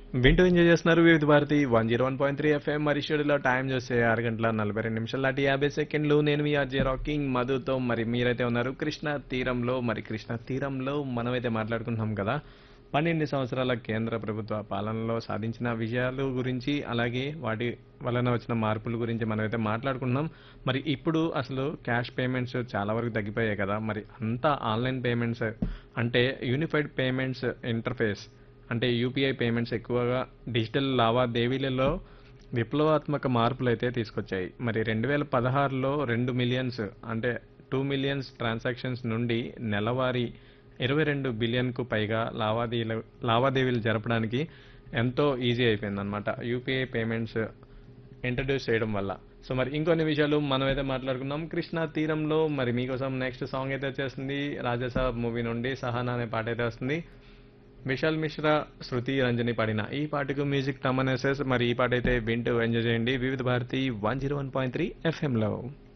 వింటూ ఎంజాయ్ చేస్తున్నారు Vividh Bharati one zero one point three FM మరి షెడ్యూల్లో టైం చూస్తే ఆరు గంటల నలభై రెండు నిమిషాల లాంటి యాభై సెకండ్లు నేను మీ ఆర్జే రాకింగ్ మధుతో మరి మీరైతే ఉన్నారు కృష్ణ తీరంలో మరి కృష్ణ తీరంలో మనమైతే మాట్లాడుకుంటున్నాం కదా పన్నెండు సంవత్సరాల కేంద్ర ప్రభుత్వ పాలనలో సాధించిన విజయాలు గురించి అలాగే వాటి వలన వచ్చిన మార్పుల గురించి మనమైతే మాట్లాడుకుంటున్నాం మరి ఇప్పుడు అసలు క్యాష్ పేమెంట్స్ చాలా వరకు తగ్గిపోయాయి కదా మరి అంతా ఆన్లైన్ పేమెంట్స్ అంటే యూనిఫైడ్ పేమెంట్స్ ఇంటర్ఫేస్ అంటే యూపీఐ పేమెంట్స్ ఎక్కువగా డిజిటల్ లావాదేవీలలో విప్లవాత్మక మార్పులు అయితే తీసుకొచ్చాయి మరి రెండు వేల పదహారులో రెండు మిలియన్స్ అంటే టూ మిలియన్స్ ట్రాన్సాక్షన్స్ నుండి నెలవారీ ఇరవై రెండు బిలియన్కు పైగా లావాదేవీలు లావాదేవీలు జరపడానికి ఎంతో ఈజీ అయిపోయిందన్నమాట యూపీఐ పేమెంట్స్ ఇంట్రడ్యూస్ చేయడం వల్ల సో మరి ఇంకొన్ని విషయాలు మనం అయితే మాట్లాడుకున్నాం కృష్ణా తీరంలో మరి మీకోసం నెక్స్ట్ సాంగ్ అయితే వచ్చేస్తుంది రాజసాబ్ మూవీ నుండి సహానా అనే పాట అయితే వస్తుంది విశాల్ మిశ్రా శృతి రంజని పాడిన ఈ పాటకు మ్యూజిక్ తమన్ ఎస్ఎస్ మరి ఈ పాట అయితే వింటూ ఎంజాయ్ చేయండి Vividh Bharati one zero one point three ఎఫ్ఎంలో